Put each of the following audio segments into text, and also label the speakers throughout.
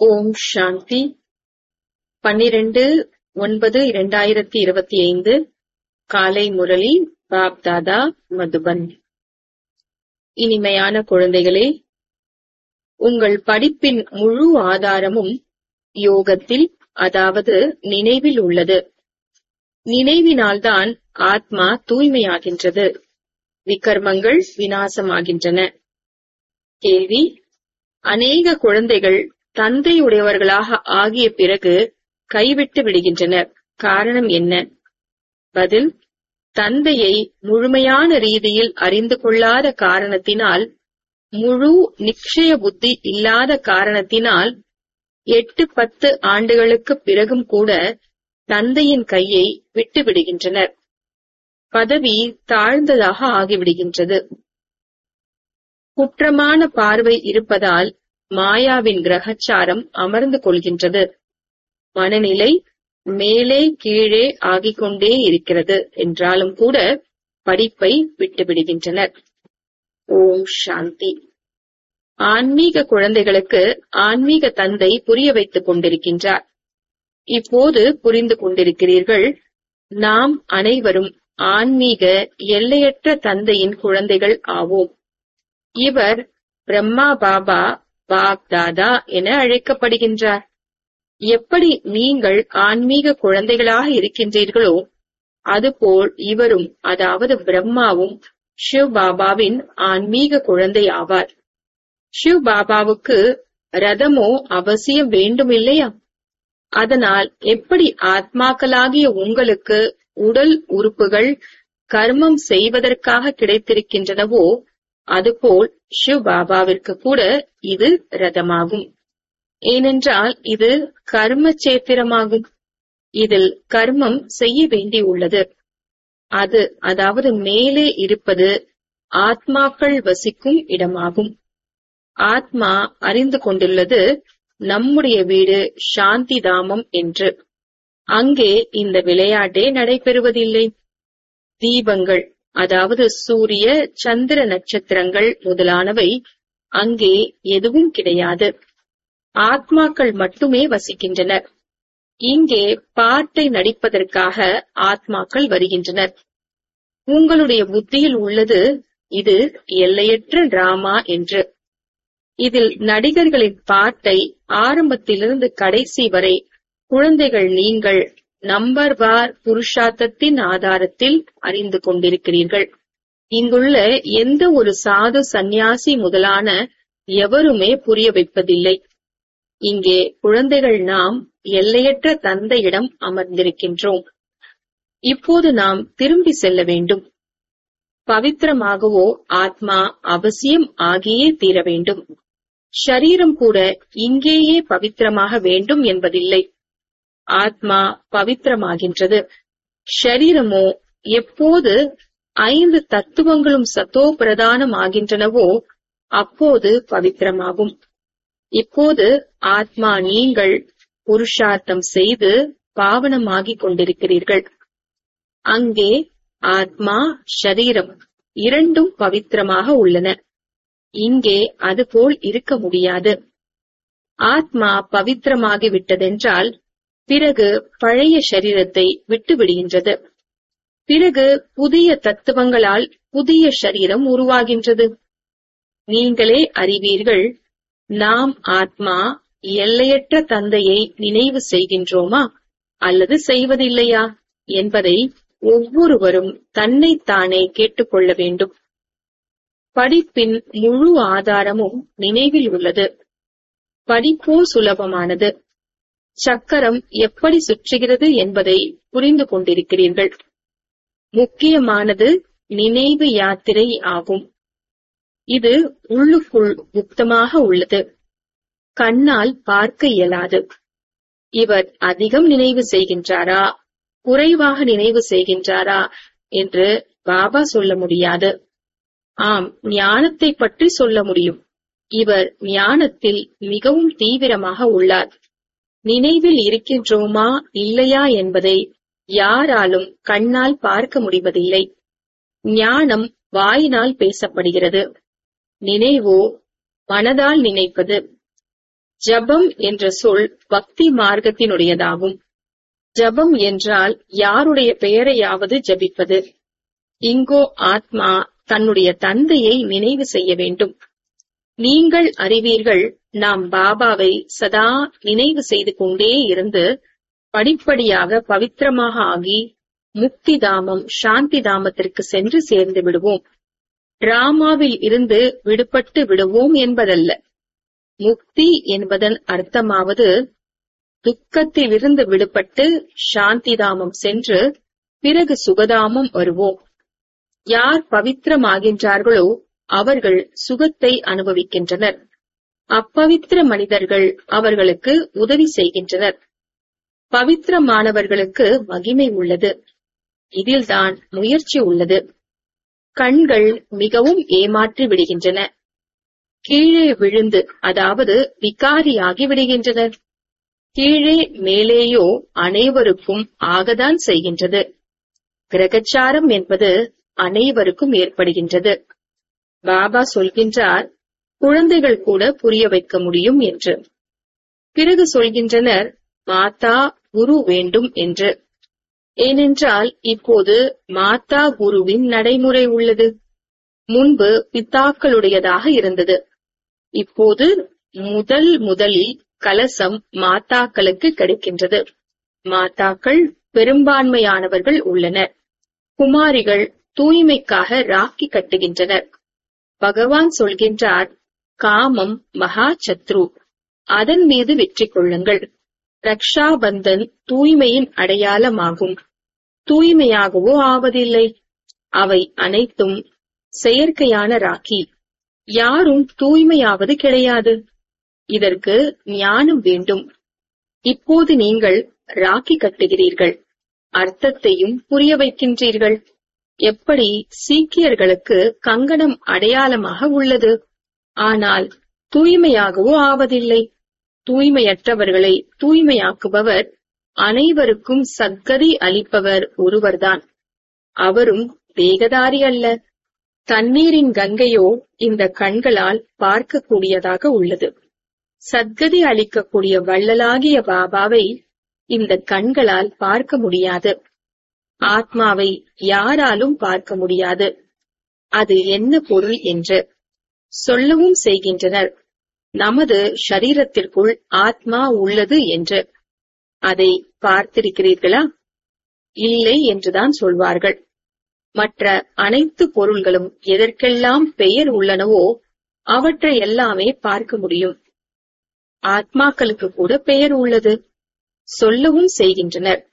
Speaker 1: ஓம் சாந்தி பன்னிரண்டு ஒன்பது இரண்டாயிரத்தி இருபத்தி ஐந்து காலை முரளி பாப் தாதா மதுபன் இனிமையான குழந்தைகளே உங்கள் படிப்பின் முழு ஆதாரமும் யோகத்தில் அதாவது நினைவில் உள்ளது நினைவினால்தான் ஆத்மா தூய்மையாகின்றது விகர்மங்கள் வினாசமாகின்றன கேள்வி அநேக குழந்தைகள் தந்தையுடையவர்களாக ஆகிய பிறகு கைவிட்டு விடுகின்றனர் காரணம் என்ன பதில் தந்தையை முழுமையான ரீதியில் அறிந்து கொள்ளாத காரணத்தினால் முழு நிச்சய புத்தி இல்லாத காரணத்தினால் எட்டு பத்து ஆண்டுகளுக்கு பிறகும் கூட தந்தையின் கையை விட்டு விடுகின்றனர் பதவி தாழ்ந்ததாக ஆகிவிடுகின்றது குற்றமான பார்வை இருப்பதால் மாயாவின் கிரகச்சாரம் அமர்ந்து கொள்கின்றது மனநிலை மேலே கீழே ஆகிக் கொண்டே இருக்கிறது என்றாலும் கூட படிப்பை விட்டுவிடுகின்றனர் ஓம் சாந்தி ஆன்மீக குழந்தைகளுக்கு ஆன்மீக தந்தை புரிய வைத்துக் கொண்டிருக்கின்றார் இப்போது புரிந்து கொண்டிருக்கிறீர்கள் நாம் அனைவரும் ஆன்மீக எல்லையற்ற தந்தையின் குழந்தைகள் ஆவோம் இவர் பிரம்மா பாபா பாப் தாதா என அழைக்கப்படுகின்றார் எப்படி நீங்கள் ஆன்மீக குழந்தைகளாக இருக்கின்றீர்களோ அதுபோல் இவரும் அதாவது பிரம்மாவும் ஷிவ் பாபாவின் ஆன்மீக குழந்தை ஆவார் ஷிவ் பாபாவுக்கு ரதமோ அவசியம் வேண்டும் இல்லையா அதனால் எப்படி ஆத்மாக்களாகிய உங்களுக்கு உடல் உறுப்புகள் கர்மம் செய்வதற்காக கிடைத்திருக்கின்றனவோ அதுபோல் ஷிவ் பாபாவிற்கு கூட இது ரதமாகும் ஏனென்றால் இது கர்ம சேத்திரமாகும் இதில் கர்மம் செய்ய வேண்டியுள்ளது அது அதாவது மேலே இருப்பது ஆத்மாக்கள் வசிக்கும் இடமாகும் ஆத்மா அறிந்து கொண்டுள்ளது நம்முடைய வீடு சாந்தி தாமம் என்று அங்கே இந்த விளையாட்டே நடைபெறுவதில்லை தீபங்கள் அதாவது சூரிய சந்திர நட்சத்திரங்கள் முதலானவை அங்கே எதுவும் கிடையாது ஆத்மாக்கள் மட்டுமே வசிக்கின்றனர் இங்கே பாட்டை நடிப்பதற்காக ஆத்மாக்கள் வருகின்றனர் உங்களுடைய புத்தியில் உள்ளது இது எல்லையற்ற டிராமா என்று இதில் நடிகர்களின் பாட்டை ஆரம்பத்திலிருந்து கடைசி வரை குழந்தைகள் நீங்கள் நம்பர் வார் புருஷார்த்தத்தின் ஆதாரத்தில் அறிந்து கொண்டிருக்கிறீர்கள் இங்குள்ள எந்த ஒரு சாது சந்நியாசி முதலான எவருமே புரிய வைப்பதில்லை இங்கே குழந்தைகள் நாம் எல்லையற்ற தந்தையிடம் அமர்ந்திருக்கின்றோம் இப்போது நாம் திரும்பி செல்ல வேண்டும் பவித்திரமாகவோ ஆத்மா அவசியம் ஆகியே தீர வேண்டும் ஷரீரம் கூட இங்கேயே பவித்திரமாக வேண்டும் என்பதில்லை ஆத்மா பவித்திரமாகின்றது ஷரீரமோ எப்போது ஐந்து தத்துவங்களும் சத்தோ பிரதானம் ஆகின்றனவோ அப்போது பவித்திரமாகும் இப்போது ஆத்மா நீங்கள் புருஷார்த்தம் செய்து பாவனமாகிக் கொண்டிருக்கிறீர்கள் அங்கே ஆத்மா ஷரீரம் இரண்டும் பவித்திரமாக உள்ளன இங்கே அதுபோல் இருக்க முடியாது ஆத்மா பவித்திரமாகி விட்டதென்றால் பிறகு பழைய சரீரத்தை விட்டு விடுகின்றது பிறகு புதிய தத்துவங்களால் புதிய சரீரம் உருவாகின்றது நீங்களே அறிவீர்கள் நாம் ஆத்மா எல்லையற்ற தந்தையை நினைவு செய்கின்றோமா அல்லது செய்வதில்லையா என்பதை ஒவ்வொருவரும் தன்னைத்தானே கேட்டுக்கொள்ள வேண்டும் படிப்பின் முழு ஆதாரமும் நினைவில் உள்ளது படிப்போ சுலபமானது சக்கரம் எப்படி சுற்றுகிறது என்பதை புரிந்து கொண்டிருக்கிறீர்கள் முக்கியமானது நினைவு யாத்திரை ஆகும் இது உள்ளுக்குள் குப்தமாக உள்ளது கண்ணால் பார்க்க இயலாது இவர் அதிகம் நினைவு செய்கின்றாரா குறைவாக நினைவு செய்கின்றாரா என்று பாபா சொல்ல முடியாது ஆம் ஞானத்தை பற்றி சொல்ல முடியும் இவர் ஞானத்தில் மிகவும் தீவிரமாக உள்ளார் நினைவில் இருக்கின்றோமா இல்லையா என்பதை யாராலும் கண்ணால் பார்க்க முடிவதில்லை ஞானம் வாயினால் பேசப்படுகிறது நினைவோ மனதால் நினைப்பது ஜபம் என்ற சொல் பக்தி மார்க்கத்தினுடையதாகும் ஜபம் என்றால் யாருடைய பெயரையாவது ஜபிப்பது இங்கோ ஆத்மா தன்னுடைய தந்தையை நினைவு செய்ய வேண்டும் நீங்கள் அறிவீர்கள் நாம் பாபாவை சதா நினைவு செய்து கொண்டே இருந்து படிப்படியாக பவித்திரமாக ஆகி முக்தி தாமம் சாந்தி தாமத்திற்கு சென்று சேர்ந்து விடுவோம் டிராமாவில் இருந்து விடுபட்டு விடுவோம் என்பதல்ல முக்தி என்பதன் அர்த்தமாவது துக்கத்திலிருந்து விடுபட்டு சாந்தி தாமம் சென்று பிறகு சுகதாமம் வருவோம் யார் பவித்திரமாகின்றார்களோ அவர்கள் சுகத்தை அனுபவிக்கின்றனர் அப்பவித்திர மனிதர்கள் அவர்களுக்கு உதவி செய்கின்றனர் பவித்திரமானவர்களுக்கு மகிமை உள்ளது இதில்தான் முயற்சி உள்ளது கண்கள் மிகவும் ஏமாற்றி விடுகின்றன கீழே விழுந்து அதாவது விகாரியாகி விடுகின்றனர் கீழே மேலேயோ அனைவருக்கும் ஆகதான் செய்கின்றது கிரகச்சாரம் என்பது அனைவருக்கும் ஏற்படுகின்றது பாபா சொல்கின்றார் குழந்தைகள் கூட புரிய வைக்க முடியும் என்று பிறகு சொல்கின்றனர் மாதா குரு வேண்டும் என்று ஏனென்றால் இப்போது மாதா குருவின் நடைமுறை உள்ளது முன்பு பித்தாக்களுடையதாக இருந்தது இப்போது முதல் முதலில் கலசம் மாதாக்களுக்கு கிடைக்கின்றது மாதாக்கள் பெரும்பான்மையானவர்கள் உள்ளனர் குமாரிகள் தூய்மைக்காக ராக்கி கட்டுகின்றனர் பகவான் சொல்கின்றார் காமம் மகா சத்ரு அதன் மீது வெற்றி கொள்ளுங்கள் ரக்ஷாபந்தன் தூய்மையின் அடையாளமாகும் தூய்மையாகவோ ஆவதில்லை அவை அனைத்தும் செயற்கையான ராக்கி யாரும் தூய்மையாவது கிடையாது இதற்கு ஞானம் வேண்டும் இப்போது நீங்கள் ராக்கி கட்டுகிறீர்கள் அர்த்தத்தையும் புரிய வைக்கின்றீர்கள் எப்படி சீக்கியர்களுக்கு கங்கணம் அடையாளமாக உள்ளது ஆனால் தூய்மையாகவோ ஆவதில்லை தூய்மையற்றவர்களை தூய்மையாக்குபவர் அனைவருக்கும் சத்கதி அளிப்பவர் ஒருவர்தான் அவரும் வேகதாரி அல்ல தண்ணீரின் கங்கையோ இந்த கண்களால் பார்க்கக்கூடியதாக உள்ளது சத்கதி அளிக்கக்கூடிய வள்ளலாகிய பாபாவை இந்த கண்களால் பார்க்க முடியாது ஆத்மாவை யாராலும் பார்க்க முடியாது அது என்ன பொருள் என்று சொல்லவும் செய்கின்றனர் நமது ஷரீரத்திற்குள் ஆத்மா உள்ளது என்று அதை பார்த்திருக்கிறீர்களா இல்லை என்றுதான் சொல்வார்கள் மற்ற அனைத்து பொருள்களும் எதற்கெல்லாம் பெயர் உள்ளனவோ அவற்றை எல்லாமே பார்க்க முடியும் ஆத்மாக்களுக்கு கூட பெயர் உள்ளது சொல்லவும் செய்கின்றனர்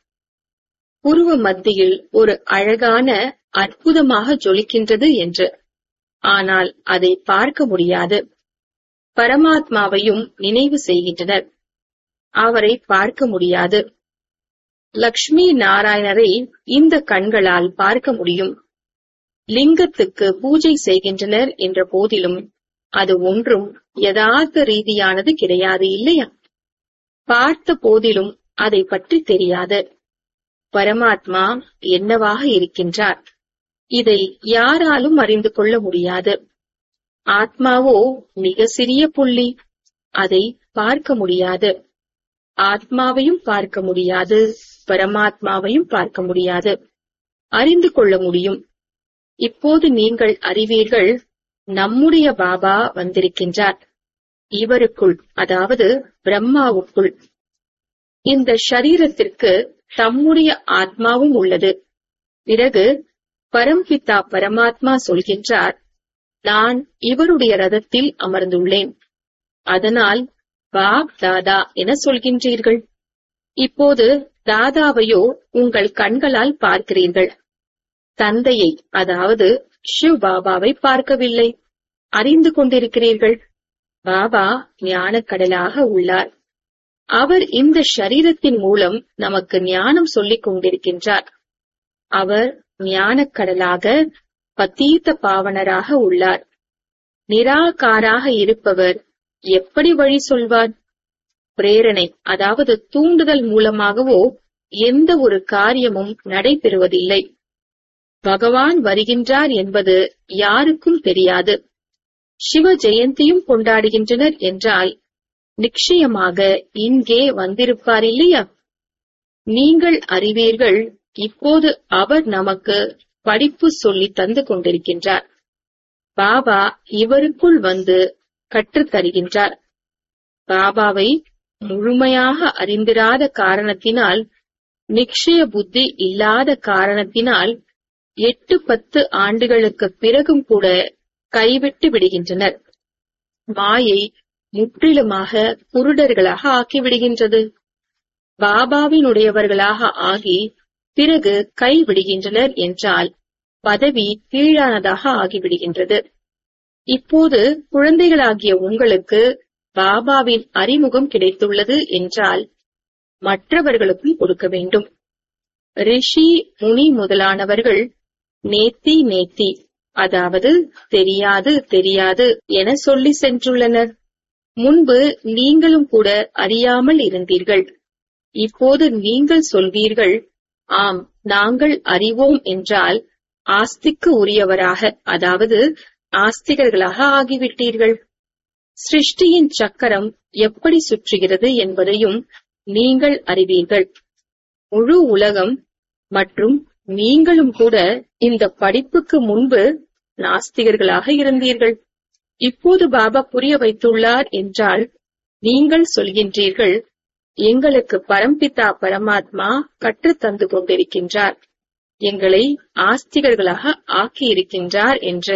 Speaker 1: புருவ மத்தியில் ஒரு அழகான அற்புதமாக ஜொலிக்கின்றது என்று ஆனால் அதை பார்க்க முடியாது பரமாத்மாவையும் நினைவு செய்கின்றனர் அவரை பார்க்க முடியாது லக்ஷ்மி நாராயணரை இந்த கண்களால் பார்க்க முடியும் லிங்கத்துக்கு பூஜை செய்கின்றனர் என்ற போதிலும் அது ஒன்றும் யதார்த்த ரீதியானது கிடையாது இல்லையா பார்த்த போதிலும் அதை பற்றி தெரியாது பரமாத்மா என்னவாக இருக்கின்றார் இதை யாராலும் அறிந்து கொள்ள முடியாது ஆத்மாவோ மிக சிறிய புள்ளி அதை பார்க்க முடியாது ஆத்மாவையும் பார்க்க முடியாது பரமாத்மாவையும் பார்க்க முடியாது அறிந்து கொள்ள முடியும் இப்போது நீங்கள் அறிவீர்கள் நம்முடைய பாபா வந்திருக்கின்றார் இவருக்குள் அதாவது பிரம்மாவுக்குள் இந்த ஷரீரத்திற்கு தம்முடைய ஆத்மாவும் உள்ளது பிறகு பரம்பிதா பரமாத்மா சொல்கின்றார் நான் இவருடைய ரதத்தில் அமர்ந்துள்ளேன் அதனால் பாப் தாதா என சொல்கின்றீர்கள் இப்போது தாதாவையோ உங்கள் கண்களால் பார்க்கிறீர்கள் தந்தையை அதாவது ஷிவ் பாபாவை பார்க்கவில்லை அறிந்து கொண்டிருக்கிறீர்கள் பாபா ஞானக்கடலாக உள்ளார் அவர் இந்த ஷரீரத்தின் மூலம் நமக்கு ஞானம் சொல்லிக் கொண்டிருக்கின்றார் அவர் ஞானக்கடலாக பத்தீத்த பாவனராக உள்ளார் நிராகாராக இருப்பவர் எப்படி வழி சொல்வார் பிரேரணை அதாவது தூண்டுதல் மூலமாகவோ எந்த ஒரு காரியமும் நடைபெறுவதில்லை பகவான் வருகின்றார் என்பது யாருக்கும் தெரியாது சிவ ஜெயந்தியும் கொண்டாடுகின்றனர் என்றால் நிச்சயமாக இங்கே வந்திருப்பார் இல்லையா நீங்கள் அறிவீர்கள் இப்போது அவர் நமக்கு படிப்பு சொல்லி தந்து கொண்டிருக்கின்றார் பாபா இவருக்குள் வந்து கற்றுத் தருகின்றார் பாபாவை முழுமையாக அறிந்திராத காரணத்தினால் நிச்சய புத்தி இல்லாத காரணத்தினால் எட்டு பத்து ஆண்டுகளுக்கு பிறகும் கூட கைவிட்டு விடுகின்றனர் மாயை முற்றிலுமாக குருடர்களாக ஆக்கிவிடுகின்றது பாபாவினுடையவர்களாக ஆகி பிறகு கைவிடுகின்றனர் என்றால் பதவி கீழானதாக ஆகிவிடுகின்றது இப்போது குழந்தைகளாகிய உங்களுக்கு பாபாவின் அறிமுகம் கிடைத்துள்ளது என்றால் மற்றவர்களுக்கும் கொடுக்க வேண்டும் ரிஷி முனி முதலானவர்கள் நேத்தி நேத்தி அதாவது தெரியாது தெரியாது என சொல்லி சென்றுள்ளனர் முன்பு நீங்களும் கூட அறியாமல் இருந்தீர்கள் இப்போது நீங்கள் சொல்வீர்கள் ஆம் நாங்கள் அறிவோம் என்றால் ஆஸ்திக்கு உரியவராக அதாவது ஆஸ்திகர்களாக ஆகிவிட்டீர்கள் சிருஷ்டியின் சக்கரம் எப்படி சுற்றுகிறது என்பதையும் நீங்கள் அறிவீர்கள் முழு உலகம் மற்றும் நீங்களும் கூட இந்த படிப்புக்கு முன்பு நாஸ்திகர்களாக இருந்தீர்கள் இப்போது பாபா புரிய வைத்துள்ளார் என்றால் நீங்கள் சொல்கின்றீர்கள் எங்களுக்கு பரம்பிதா பரமாத்மா கற்றுத் தந்து கொண்டிருக்கின்றார் எங்களை ஆஸ்திகர்களாக ஆக்கியிருக்கின்றார் என்று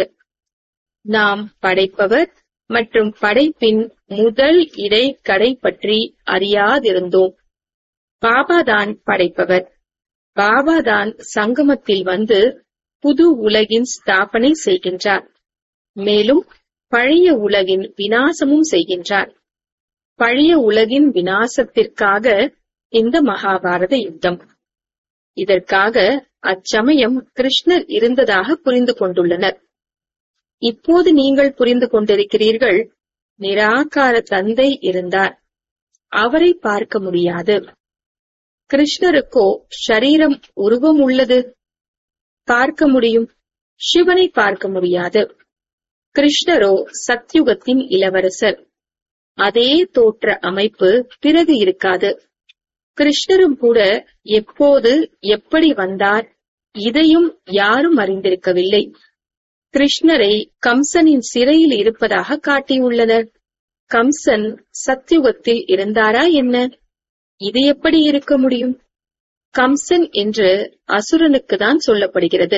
Speaker 1: நாம் படைப்பவர் மற்றும் படைப்பின் முதல் இடை கடை பற்றி அறியாதிருந்தோம் பாபாதான் படைப்பவர் பாபாதான் சங்கமத்தில் வந்து புது உலகின் ஸ்தாபனை செய்கின்றார் மேலும் பழைய உலகின் வினாசமும் செய்கின்றார் பழைய உலகின் வினாசத்திற்காக இந்த மகாபாரத யுத்தம் இதற்காக அச்சமயம் கிருஷ்ணர் இருந்ததாக புரிந்து கொண்டுள்ளனர் இப்போது நீங்கள் புரிந்து கொண்டிருக்கிறீர்கள் நிராகார தந்தை இருந்தார் அவரை பார்க்க முடியாது கிருஷ்ணருக்கோ ஷரீரம் உருவம் உள்ளது பார்க்க முடியும் சிவனை பார்க்க முடியாது கிருஷ்ணரோ சத்யுகத்தின் இளவரசர் அதே தோற்ற அமைப்பு பிறகு இருக்காது கிருஷ்ணரும் கூட எப்போது எப்படி வந்தார் இதையும் யாரும் அறிந்திருக்கவில்லை கிருஷ்ணரை கம்சனின் சிறையில் இருப்பதாக காட்டியுள்ளனர் கம்சன் சத்யுகத்தில் இருந்தாரா என்ன இது எப்படி இருக்க முடியும் கம்சன் என்று அசுரனுக்கு தான் சொல்லப்படுகிறது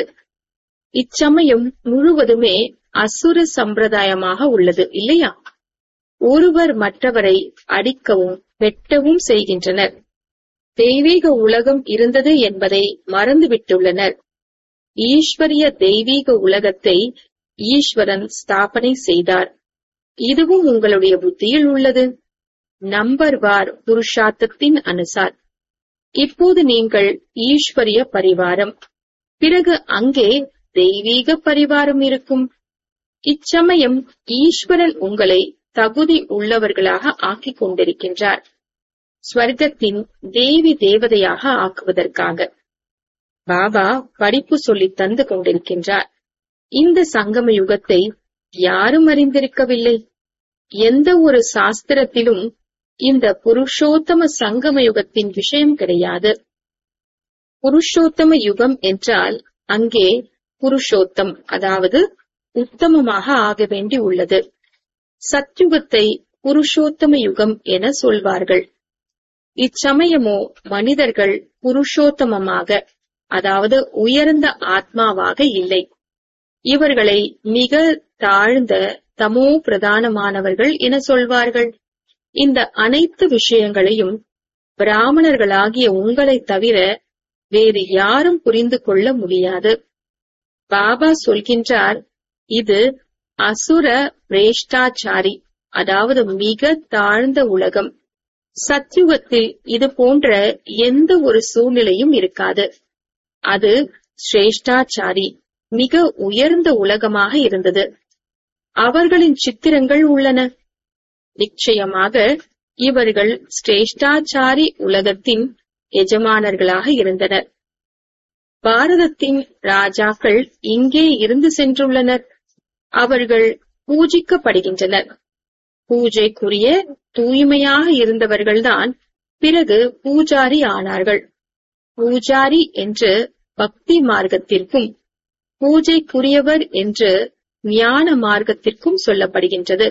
Speaker 1: இச்சமயம் முழுவதுமே அசுர சம்பிரதாயமாக உள்ளது இல்லையா ஒருவர் மற்றவரை அடிக்கவும் வெட்டவும் செய்கின்றனர் தெய்வீக உலகம் இருந்தது என்பதை மறந்துவிட்டுள்ளனர் ஈஸ்வரிய தெய்வீக உலகத்தை ஈஸ்வரன் ஸ்தாபனை செய்தார் இதுவும் உங்களுடைய புத்தியில் உள்ளது நம்பர் வார் புருஷார்த்தத்தின் அனுசார் இப்போது நீங்கள் ஈஸ்வரிய பரிவாரம் பிறகு அங்கே தெய்வீக பரிவாரம் இருக்கும் இச்சமயம் ஈஸ்வரன் உங்களை தகுதி உள்ளவர்களாக ஆக்கிக் கொண்டிருக்கின்றார் ஸ்வர்க்கத்தின் தேவி தேவதையாக ஆக்குவதற்காக பாபா படிப்பு சொல்லி தந்து கொண்டிருக்கின்றார் இந்த சங்கம யுகத்தை யாரும் அறிந்திருக்கவில்லை எந்த ஒரு சாஸ்திரத்திலும் இந்த புருஷோத்தம சங்கம யுகத்தின் விஷயம் கிடையாது புருஷோத்தம யுகம் என்றால் அங்கே புருஷோத்தம் அதாவது உத்தமமாக ஆக வேண்டி உள்ளது சத்யுகத்தை புருஷோத்தம யுகம் என சொல்வார்கள் இச்சமயமோ மனிதர்கள் புருஷோத்தமமாக அதாவது உயர்ந்த ஆத்மாவாக இல்லை இவர்களை மிக தாழ்ந்த தமோ பிரதானமானவர்கள் என சொல்வார்கள் இந்த அனைத்து விஷயங்களையும் பிராமணர்களாகிய உங்களை தவிர வேறு யாரும் புரிந்து கொள்ள முடியாது பாபா சொல்கின்றார் இது அசுர பிரேஷ்டாச்சாரி அதாவது மிக தாழ்ந்த உலகம் சத்யுகத்தில் இது போன்ற எந்த ஒரு சூழ்நிலையும் இருக்காது அது சிரேஷ்டாச்சாரி மிக உயர்ந்த உலகமாக இருந்தது அவர்களின் சித்திரங்கள் உள்ளன நிச்சயமாக இவர்கள் சிரேஷ்டாச்சாரி உலகத்தின் எஜமானர்களாக இருந்தனர் பாரதத்தின் ராஜாக்கள் இங்கே இருந்து சென்றுள்ளனர் அவர்கள் பூஜிக்கப்படுகின்றனர் பூஜைக்குரிய தூய்மையாக இருந்தவர்கள்தான் பிறகு பூஜாரி ஆனார்கள் பூஜாரி என்று பக்தி மார்க்கத்திற்கும் பூஜைக்குரியவர் என்று ஞான மார்க்கத்திற்கும் சொல்லப்படுகின்றது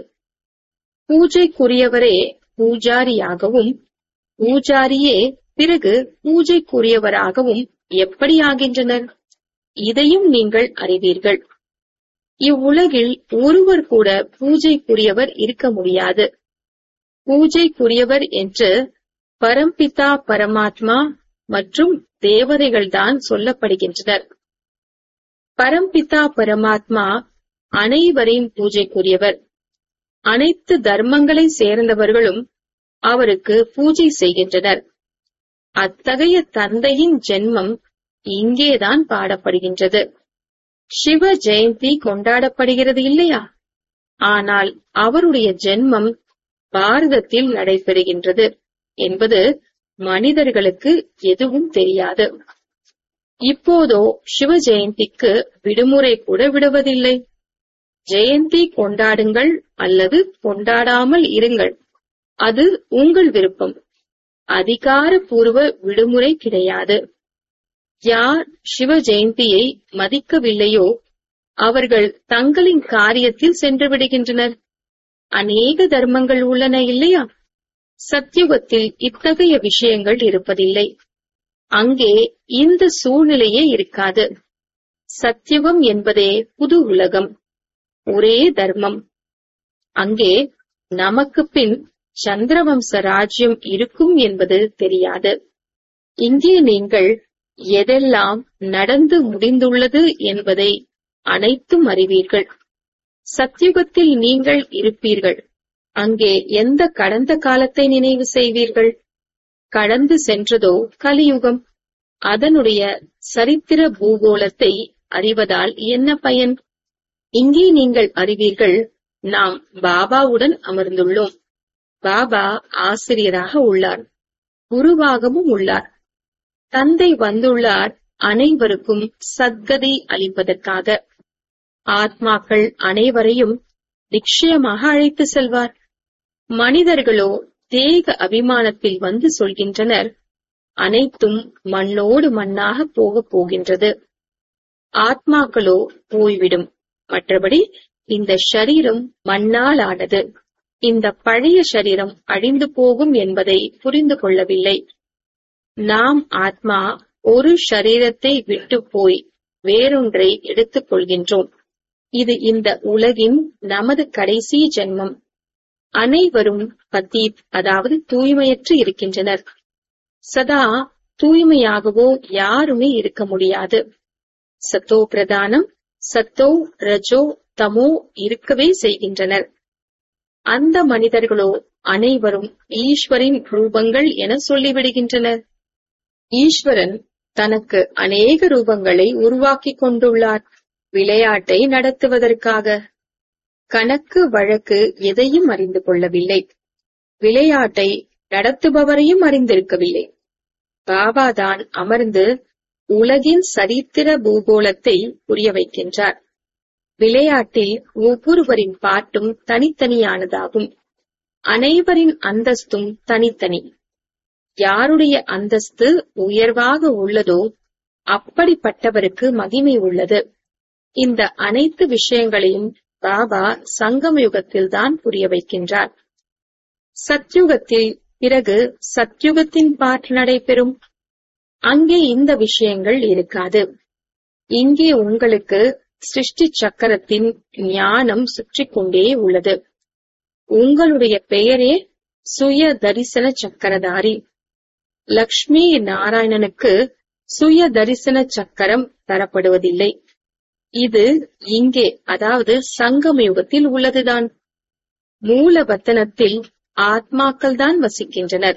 Speaker 1: பூஜைக்குரியவரே பூஜாரியாகவும் பூஜாரியே பிறகு பூஜைக்குரியவராகவும் எப்படி ஆகின்றனர் இதையும் நீங்கள் அறிவீர்கள் இவ்வுலகில் ஒருவர் கூட பூஜைக்குரியவர் இருக்க முடியாது பூஜைக்குரியவர் என்று பரம்பிதா பரமாத்மா மற்றும் தேவதைகள்தான் சொல்லப்படுகின்றனர் பரம்பிதா பரமாத்மா அனைவரின் பூஜைக்குரியவர் அனைத்து தர்மங்களை சேர்ந்தவர்களும் அவருக்கு பூஜை செய்கின்றனர் அத்தகைய தந்தையின் ஜென்மம் இங்கேதான் பாடப்படுகின்றது சிவ ஜெயந்தி கொண்டாடப்படுகிறது இல்லையா ஆனால் அவருடைய ஜென்மம் பாரதத்தில் நடைபெறுகின்றது என்பது மனிதர்களுக்கு எதுவும் தெரியாது இப்போதோ சிவ ஜெயந்திக்கு விடுமுறை கூட விடுவதில்லை ஜெயந்தி கொண்டாடுங்கள் அல்லது கொண்டாடாமல் இருங்கள் அது உங்கள் விருப்பம் அதிகாரப்பூர்வ விடுமுறை கிடையாது யார் சிவ ஜெயந்தியை மதிக்கவில்லையோ அவர்கள் தங்களின் காரியத்தில் சென்று விடுகின்றனர் அநேக தர்மங்கள் உள்ளன இல்லையா சத்யுகத்தில் இத்தகைய விஷயங்கள் இருப்பதில்லை அங்கே இந்த சூழ்நிலையே இருக்காது சத்யுகம் என்பதே புது உலகம் ஒரே தர்மம் அங்கே நமக்கு பின் சந்திரவம்ச ராஜ்யம் இருக்கும் என்பது தெரியாது இங்கே நீங்கள் எதெல்லாம் நடந்து முடிந்துள்ளது என்பதை அனைத்தும் அறிவீர்கள் சத்யுகத்தில் நீங்கள் இருப்பீர்கள் அங்கே எந்த கடந்த காலத்தை நினைவு செய்வீர்கள் கடந்து சென்றதோ கலியுகம் அதனுடைய சரித்திர பூகோளத்தை அறிவதால் என்ன பயன் இங்கே நீங்கள் அறிவீர்கள் நாம் பாபாவுடன் அமர்ந்துள்ளோம் பாபா ஆசிரியராக உள்ளார் குருவாகவும் உள்ளார் தந்தை வந்துள்ளார் அனைவருக்கும் சத்கதி அளிப்பதற்காக ஆத்மாக்கள் அனைவரையும் நிச்சயமாக அழைத்து செல்வார் மனிதர்களோ தேக அபிமானத்தில் வந்து சொல்கின்றனர் அனைத்தும் மண்ணோடு மண்ணாக போகப் போகின்றது ஆத்மாக்களோ போய்விடும் மற்றபடி இந்த ஷரீரம் மண்ணால் ஆனது இந்த பழைய சரீரம் அழிந்து போகும் என்பதை புரிந்து கொள்ளவில்லை நாம் ஆத்மா ஒரு ஷரீரத்தை விட்டு போய் வேறொன்றை எடுத்துக் கொள்கின்றோம் இது இந்த உலகின் நமது கடைசி ஜென்மம் அனைவரும் பத்தீத் அதாவது தூய்மையற்று இருக்கின்றனர் சதா தூய்மையாகவோ யாருமே இருக்க முடியாது சத்தோ பிரதானம் சத்தோ ரஜோ தமோ இருக்கவே செய்கின்றனர் அந்த மனிதர்களோ அனைவரும் ஈஸ்வரின் ரூபங்கள் என சொல்லிவிடுகின்றனர் ஈஸ்வரன் தனக்கு அநேக ரூபங்களை உருவாக்கிக் கொண்டுள்ளார் விளையாட்டை நடத்துவதற்காக கணக்கு வழக்கு எதையும் அறிந்து கொள்ளவில்லை விளையாட்டை நடத்துபவரையும் அறிந்திருக்கவில்லை பாபாதான் அமர்ந்து உலகின் சரித்திர பூகோளத்தை புரிய வைக்கின்றார் விளையாட்டில் ஒவ்வொருவரின் பாட்டும் தனித்தனியானதாகும் அனைவரின் அந்தஸ்தும் தனித்தனி யாருடைய அந்தஸ்து உயர்வாக உள்ளதோ அப்படிப்பட்டவருக்கு மகிமை உள்ளது இந்த அனைத்து விஷயங்களையும் பாபா சங்கம யுகத்தில்தான் புரிய வைக்கின்றார் சத்யுகத்தில் பிறகு சத்யுகத்தின் பாட்டு நடைபெறும் அங்கே இந்த விஷயங்கள் இருக்காது இங்கே உங்களுக்கு சிருஷ்டி சக்கரத்தின் ஞானம் சுற்றிக் கொண்டே உள்ளது உங்களுடைய பெயரே சுய தரிசன சக்கரதாரி லக்ஷ்மி நாராயணனுக்கு சுய தரிசன சக்கரம் தரப்படுவதில்லை இது இங்கே அதாவது சங்கம யுகத்தில் உள்ளதுதான் மூல வத்தனத்தில் ஆத்மாக்கள் தான் வசிக்கின்றனர்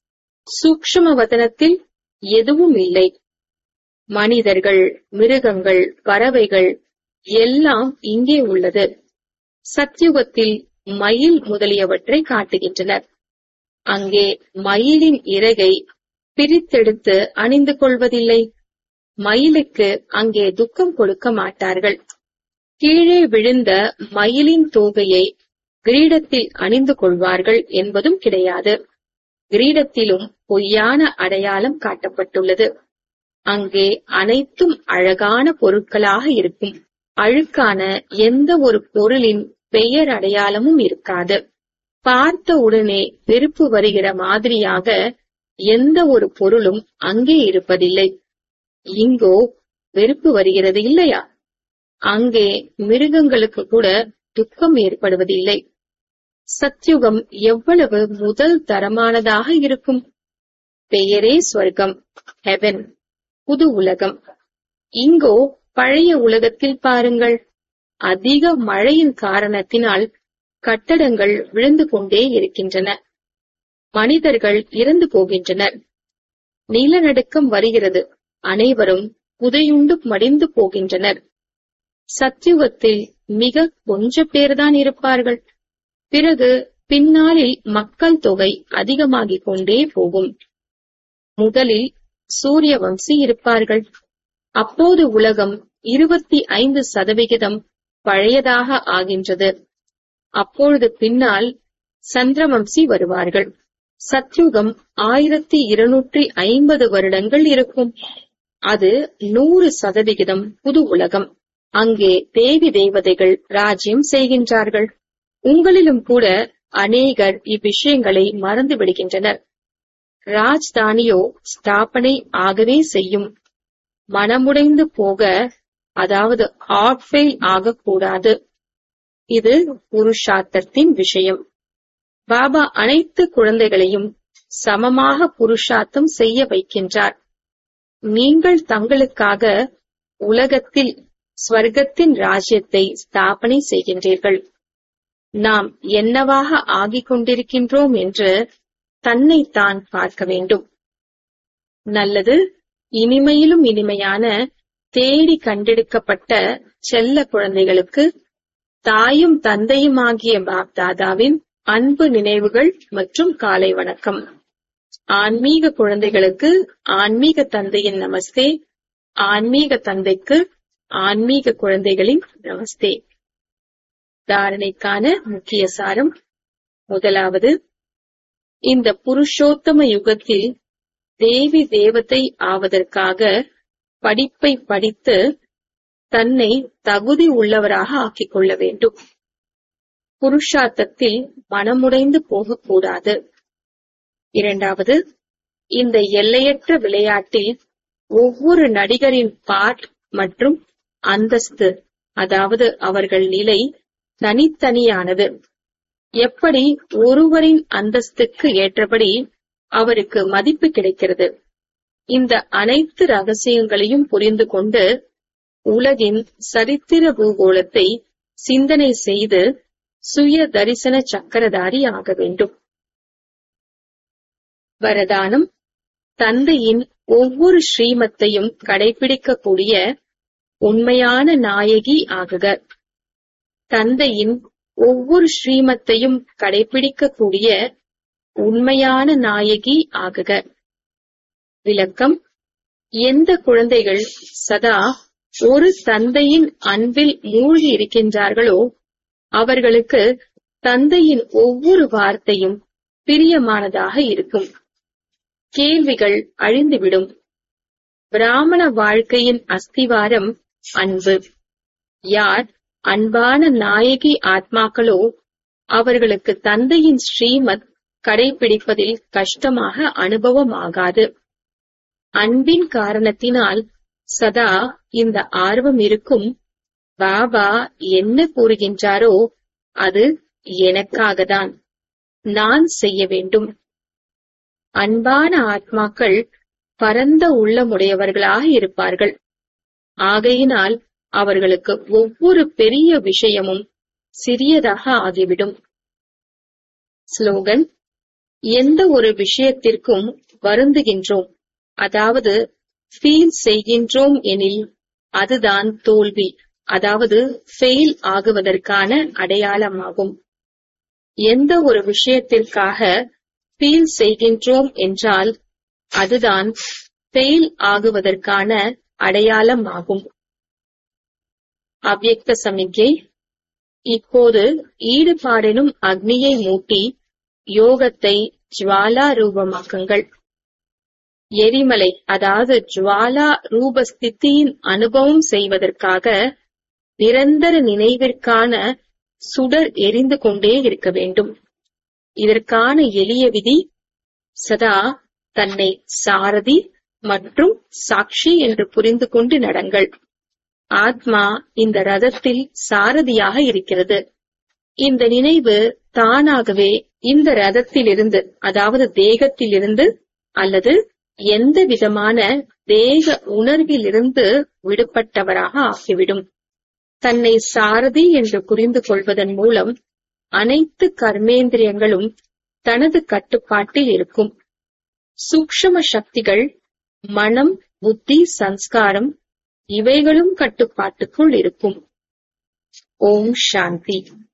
Speaker 1: சூக்ஷ்ம வதனத்தில் எதுவும் இல்லை மனிதர்கள் மிருகங்கள் பறவைகள் எல்லாம் இங்கே உள்ளது சத்யுகத்தில் மயில் முதலியவற்றை காட்டுகின்றனர் அங்கே மயிலின் இறகை பிரித்தெடுத்து அணிந்து கொள்வதில்லை மயிலுக்கு அங்கே துக்கம் கொடுக்க மாட்டார்கள் கீழே விழுந்த மயிலின் தோகையை கிரீடத்தில் அணிந்து கொள்வார்கள் என்பதும் கிடையாது கிரீடத்திலும் பொய்யான அடையாளம் காட்டப்பட்டுள்ளது அங்கே அனைத்தும் அழகான பொருட்களாக இருக்கும் அழுக்கான எந்த ஒரு பொருளின் பெயர் அடையாளமும் இருக்காது பார்த்த உடனே வெறுப்பு வருகிற மாதிரியாக எந்த ஒரு பொருளும் அங்கே இருப்பதில்லை இங்கோ வெறுப்பு வருகிறது இல்லையா அங்கே மிருகங்களுக்கு கூட துக்கம் ஏற்படுவதில்லை சத்யுகம் எவ்வளவு முதல் தரமானதாக இருக்கும் பெயரே ஸ்வர்க்கம் ஹெவன் புது உலகம் இங்கோ பழைய உலகத்தில் பாருங்கள் அதிக மழையின் காரணத்தினால் கட்டடங்கள் விழுந்து கொண்டே இருக்கின்றன மனிதர்கள் இறந்து போகின்றனர் நிலநடுக்கம் வருகிறது அனைவரும் புதையுண்டு மடிந்து போகின்றனர் சத்யுகத்தில் மிக கொஞ்ச பேர்தான் இருப்பார்கள் பிறகு பின்னாளில் மக்கள் தொகை அதிகமாகிக் கொண்டே போகும் முதலில் சூரிய வம்சி இருப்பார்கள் அப்போது உலகம் இருபத்தி ஐந்து சதவிகிதம் பழையதாக ஆகின்றது அப்பொழுது பின்னால் சந்திரவம்சி வருவார்கள் சத்யுகம் ஆயிரத்தி இருநூற்றி ஐம்பது வருடங்கள் இருக்கும் அது நூறு சதவிகிதம் புது உலகம் அங்கே தேவி தேவதைகள் ராஜ்யம் செய்கின்றார்கள் உங்களிலும் கூட அநேகர் இவ்விஷயங்களை மறந்து விடுகின்றனர் ராஜ்தானியோ ஸ்தாபனை ஆகவே செய்யும் மனமுடைந்து போக அதாவது ஹார்ட் ஃபெயில் ஆகக்கூடாது இது புருஷார்த்தத்தின் விஷயம் பாபா அனைத்து குழந்தைகளையும் சமமாக புருஷார்த்தம் செய்ய வைக்கின்றார் நீங்கள் தங்களுக்காக உலகத்தில் ஸ்வர்க்கத்தின் ராஜ்யத்தை ஸ்தாபனை செய்கின்றீர்கள் நாம் என்னவாக ஆகிக் கொண்டிருக்கின்றோம் என்று தன்னைத்தான் பார்க்க வேண்டும் நல்லது இனிமையிலும் இனிமையான தேடி கண்டெடுக்கப்பட்ட செல்ல குழந்தைகளுக்கு தாயும் தந்தையுமாகிய பாப்தாதாவின் அன்பு நினைவுகள் மற்றும் காலை வணக்கம் ஆன்மீக குழந்தைகளுக்கு ஆன்மீக தந்தையின் நமஸ்தே ஆன்மீக தந்தைக்கு ஆன்மீக குழந்தைகளின் நமஸ்தே தாரணைக்கான முக்கிய சாரம் முதலாவது இந்த புருஷோத்தம யுகத்தில் தேவி தேவதை ஆவதற்காக படிப்பை படித்து தன்னை தகுதி உள்ளவராக ஆக்கிக் கொள்ள வேண்டும் புருஷார்த்தத்தில் மனமுடைந்து போகக்கூடாது இரண்டாவது இந்த எல்லையற்ற விளையாட்டில் ஒவ்வொரு நடிகரின் பார்ட் மற்றும் அந்தஸ்து அதாவது அவர்கள் நிலை தனித்தனியானது எப்படி ஒருவரின் அந்தஸ்துக்கு ஏற்றபடி அவருக்கு மதிப்பு கிடைக்கிறது இந்த அனைத்து ரகசியங்களையும் புரிந்து கொண்டு உலகின் சரித்திர பூகோளத்தை சிந்தனை செய்து சுய தரிசன சக்கரதாரி ஆக வேண்டும் வரதானம் தந்தையின் ஒவ்வொரு ஸ்ரீமத்தையும் கடைபிடிக்கக்கூடிய உண்மையான நாயகி ஆகுக தந்தையின் ஒவ்வொரு ஸ்ரீமத்தையும் கடைபிடிக்கக்கூடிய உண்மையான நாயகி ஆகுக விளக்கம் எந்த குழந்தைகள் சதா ஒரு தந்தையின் அன்பில் மூழ்கி இருக்கின்றார்களோ அவர்களுக்கு தந்தையின் ஒவ்வொரு வார்த்தையும் பிரியமானதாக இருக்கும் கேள்விகள் அழிந்துவிடும் பிராமண வாழ்க்கையின் அஸ்திவாரம் அன்பு யார் அன்பான நாயகி ஆத்மாக்களோ அவர்களுக்கு தந்தையின் ஸ்ரீமத் கடைபிடிப்பதில் கஷ்டமாக அனுபவமாகாது அன்பின் காரணத்தினால் சதா இந்த ஆர்வம் இருக்கும் பாபா என்ன கூறுகின்றாரோ அது எனக்காகத்தான் நான் செய்ய வேண்டும் அன்பான ஆத்மாக்கள் பரந்த உள்ளமுடையவர்களாக இருப்பார்கள் ஆகையினால் அவர்களுக்கு ஒவ்வொரு பெரிய விஷயமும் சிறியதாக ஆகிவிடும் ஸ்லோகன் எந்த ஒரு விஷயத்திற்கும் வருந்துகின்றோம் அதாவது ஃபீல் செய்கின்றோம் எனில் அதுதான் தோல்வி அதாவது ஃபெயில் ஆகுவதற்கான அடையாளமாகும் எந்த ஒரு விஷயத்திற்காக ஃபீல் செய்கின்றோம் என்றால் அதுதான் ஃபெயில் ஆகுவதற்கான அடையாளமாகும் அவ்யக்த சமிக்கை இப்போது ஈடுபாடெனும் அக்னியை மூட்டி யோகத்தை ஜுவாலா ரூபமாக்குங்கள் எரிமலை அதாவது ஜுவாலா ரூப ஸ்திதியின் அனுபவம் செய்வதற்காக நிரந்தர நினைவிற்கான சுடர் எரிந்து கொண்டே இருக்க வேண்டும் இதற்கான எளிய விதி சதா தன்னை சாரதி மற்றும் சாட்சி என்று புரிந்து கொண்டு நடங்கள் ஆத்மா இந்த ரதத்தில் சாரதியாக இருக்கிறது இந்த நினைவு தானாகவே இந்த ரதத்திலிருந்து அதாவது தேகத்திலிருந்து அல்லது எந்த விதமான தேக உணர்விலிருந்து விடுபட்டவராக ஆகிவிடும் தன்னை சாரதி என்று புரிந்து கொள்வதன் மூலம் அனைத்து கர்மேந்திரியங்களும் தனது கட்டுப்பாட்டில் இருக்கும் சூக்ஷம சக்திகள் மனம் புத்தி சன்ஸ்காரம் இவைகளும் கட்டுப்பாட்டுக்குள் இருக்கும் ஓம் சாந்தி